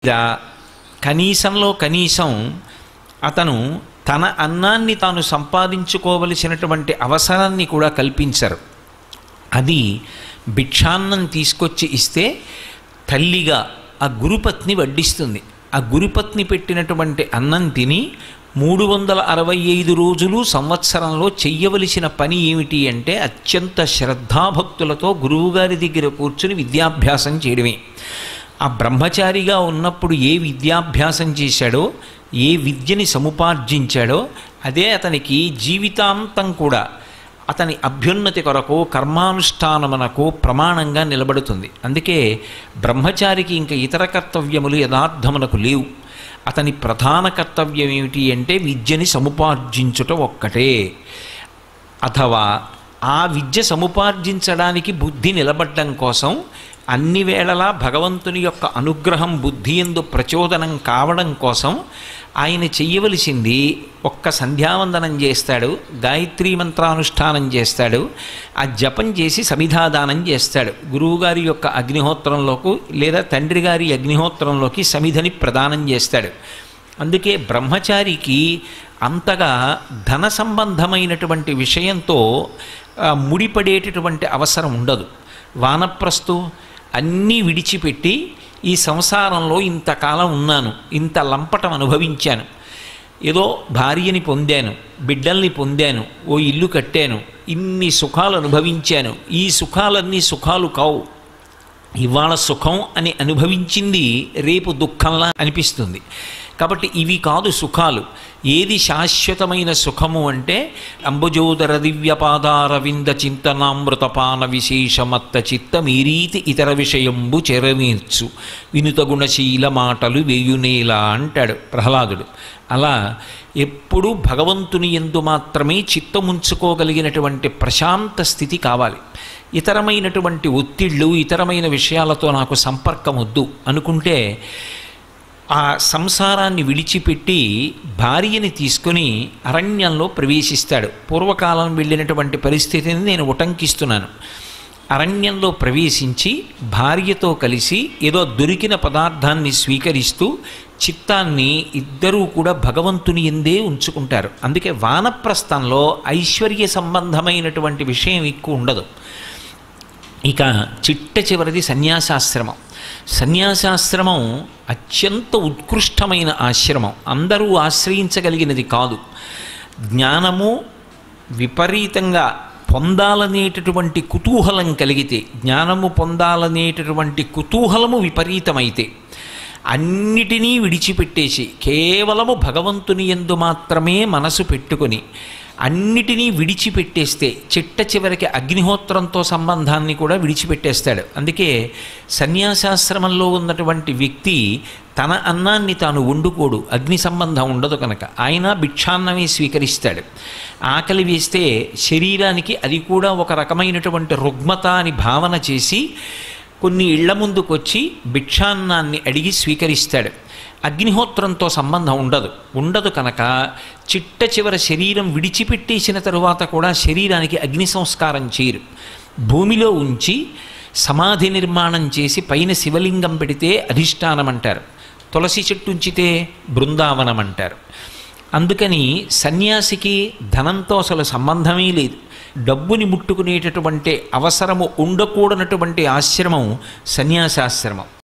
లేదా కనీసంలో కనీసం అతను తన అన్నాన్ని తాను సంపాదించుకోవలసినటువంటి అవసరాన్ని కూడా కల్పించరు అది భిక్షాన్నం తీసుకొచ్చి ఇస్తే తల్లిగా ఆ గురుపత్ని వడ్డిస్తుంది ఆ గురుపత్ని పెట్టినటువంటి అన్నం తిని మూడు వందల అరవై ఐదు రోజులు సంవత్సరంలో చెయ్యవలసిన పని ఏమిటి అంటే అత్యంత శ్రద్ధాభక్తులతో గురువుగారి దగ్గర కూర్చుని విద్యాభ్యాసం చేయడమే ఆ బ్రహ్మచారిగా ఉన్నప్పుడు ఏ విద్యాభ్యాసం చేశాడో ఏ విద్యని సముపార్జించాడో అదే అతనికి జీవితాంతం కూడా అతని అభ్యున్నతి కొరకు కర్మానుష్ఠానమునకు ప్రమాణంగా నిలబడుతుంది అందుకే బ్రహ్మచారికి ఇంకా ఇతర కర్తవ్యములు యథార్థమునకు లేవు అతని ప్రధాన కర్తవ్యం ఏమిటి అంటే విద్యని సముపార్జించుట ఒక్కటే అథవా ఆ విద్య సముపార్జించడానికి బుద్ధి నిలబడ్డం కోసం అన్ని వేళలా భగవంతుని యొక్క అనుగ్రహం బుద్ధి ఎందు ప్రచోదనం కావడం కోసం ఆయన చెయ్యవలసింది ఒక్క సంధ్యావందనం చేస్తాడు గాయత్రీ మంత్రానుష్ఠానం చేస్తాడు ఆ జపం చేసి సమిధాదానం చేస్తాడు గురువుగారి యొక్క అగ్నిహోత్రంలోకి లేదా తండ్రి గారి అగ్నిహోత్రంలోకి సమిధని ప్రదానం చేస్తాడు అందుకే బ్రహ్మచారికి అంతగా ధన సంబంధమైనటువంటి విషయంతో ఆ, ముడిపడేటటువంటి అవసరం ఉండదు వానప్రస్తు అన్నీ విడిచిపెట్టి ఈ సంసారంలో ఇంతకాలం ఉన్నాను ఇంత లంపటం అనుభవించాను ఏదో భార్యని పొందాను బిడ్డల్ని పొందాను ఓ ఇల్లు కట్టాను ఇన్ని సుఖాలు అనుభవించాను ఈ సుఖాలన్నీ సుఖాలు కావు ఇవాళ సుఖం అని అనుభవించింది రేపు దుఃఖంలా అనిపిస్తుంది కాబట్టి ఇవి కాదు సుఖాలు ఏది శాశ్వతమైన సుఖము అంటే అంబుజోదర దివ్యపాదారవింద చింతనామృతపాన విశేషమత్త చిత్త మీరీతి ఇతర విషయంబు చెరనీర్చు వినుత గుణశీల మాటలు వేయునేలా అంటాడు ప్రహ్లాదుడు అలా ఎప్పుడూ భగవంతుని ఎందు మాత్రమే చిత్తముంచుకోగలిగినటువంటి ప్రశాంత స్థితి కావాలి ఇతరమైనటువంటి ఒత్తిళ్ళు ఇతరమైన విషయాలతో నాకు సంపర్కం వద్దు అనుకుంటే ఆ సంసారాన్ని విడిచిపెట్టి భార్యని తీసుకుని అరణ్యంలో ప్రవేశిస్తాడు పూర్వకాలం వెళ్ళినటువంటి పరిస్థితిని నేను ఉటంకిస్తున్నాను అరణ్యంలో ప్రవేశించి భార్యతో కలిసి ఏదో దొరికిన పదార్థాన్ని స్వీకరిస్తూ చిత్తాన్ని ఇద్దరూ కూడా భగవంతుని ఎందే ఉంచుకుంటారు అందుకే వానప్రస్థంలో ఐశ్వర్య సంబంధమైనటువంటి విషయం ఎక్కువ ఉండదు ఇక చిట్ట చివరిది సన్యాసాశ్రమం సన్యాసాశ్రమం అత్యంత ఉత్కృష్టమైన ఆశ్రమం అందరూ ఆశ్రయించగలిగినది కాదు జ్ఞానము విపరీతంగా పొందాలనేటటువంటి కుతూహలం కలిగితే జ్ఞానము పొందాలనేటటువంటి కుతూహలము విపరీతమైతే అన్నిటినీ విడిచిపెట్టేసి కేవలము భగవంతుని ఎందు మాత్రమే మనసు పెట్టుకొని అన్నిటినీ విడిచిపెట్టేస్తే చిట్ట చివరికి అగ్నిహోత్రంతో సంబంధాన్ని కూడా విడిచిపెట్టేస్తాడు అందుకే సన్యాసాశ్రమంలో ఉన్నటువంటి వ్యక్తి తన అన్నాన్ని తాను వండుకోడు అగ్ని సంబంధం ఉండదు కనుక ఆయన భిక్షాన్నమే స్వీకరిస్తాడు ఆకలి వేస్తే శరీరానికి అది కూడా ఒక రకమైనటువంటి రుగ్మత అని భావన చేసి కొన్ని ఇళ్ల ముందుకొచ్చి భిక్షాన్నాన్ని అడిగి స్వీకరిస్తాడు అగ్నిహోత్రంతో సంబంధం ఉండదు ఉండదు కనుక చిట్ట చివర శరీరం విడిచిపెట్టేసిన తరువాత కూడా శరీరానికి అగ్ని సంస్కారం చేయరు భూమిలో ఉంచి సమాధి నిర్మాణం చేసి పైన శివలింగం పెడితే అధిష్టానం అంటారు తులసి చెట్టు ఉంచితే బృందావనం అంటారు అందుకని సన్యాసికి ధనంతో అసలు సంబంధమే లేదు డబ్బుని ముట్టుకునేటటువంటి అవసరము ఉండకూడనటువంటి ఆశ్రమం సన్యాసాశ్రమం